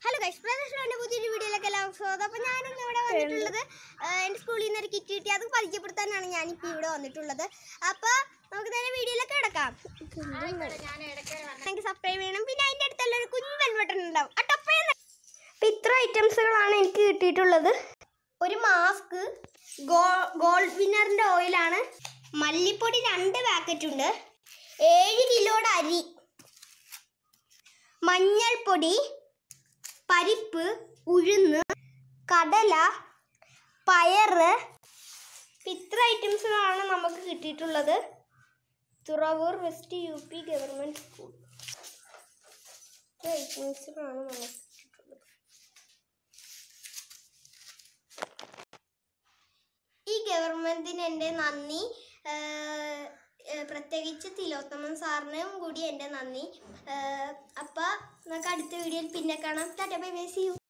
hello guys പ്രദർശനത്തിന്റെ പുതിയൊരു വീഡിയോയിലേക്ക് എല്ലാവർക്കും സ്വാഗതം അപ്പോൾ ഞാനിന്ന് ഇവിടെ വന്നിട്ടുള്ളത് ആ, എൻ്റെ സ്കൂളിൽ നിന്ന് ഒരു കിറ്റ് കിട്ടി അത് പരിചയപ്പെടുത്താനാണ് ഞാനിപ്പോൾ ഇവിടെ വന്നിട്ടുള്ളത് അപ്പോൾ നമുക്ക് നേരെ വീഡിയോയിലേക്ക് കിടക്കാം എനിക്ക് സബ്സ്ക്രൈബ് ചെയ്യണം പിന്നെ അതിൻ്റെ അടുത്തുള്ള ഒരു കുഞ്ഞു ബെൽ ബട്ടൺ ഉണ്ടാവും ആ ടപ്പയെന്ന് അപ്പം ഇത്ര ഐറ്റംസുകളാണ് എനിക്ക് കിട്ടിയിട്ടുള്ളത് ഒരു മാസ്ക് ഗോ ഗോൾഡ് വിന്നറിൻ്റെ ഓയിലാണ് മല്ലിപ്പൊടി രണ്ട് പാക്കറ്റ് ഉണ്ട് ഏഴ് കിലോയുടെ അരി മഞ്ഞൾപ്പൊടി പരിപ്പ് ഉഴുന്ന് കടല പയറ് ഇത്ര ഐറ്റംസുകളാണ് നമുക്ക് കിട്ടിയിട്ടുള്ളത് Thuravoor west U P government school ഇത്ര ഐറ്റംസുകളാണ് നമുക്ക് കിട്ടിയിട്ടുള്ളത് ഈ ഗവൺമെൻറ്റിന് എൻ്റെ നന്ദി ഏഹ്, ഏഹ്, പ്രത്യേകിച്ച് തിലോത്തമൻ സാറിനും കൂടി എൻ്റെ നന്ദി അപ്പം നമുക്ക് അടുത്ത വീഡിയോയിൽ പിന്നെ കാണാം tata bye bye see U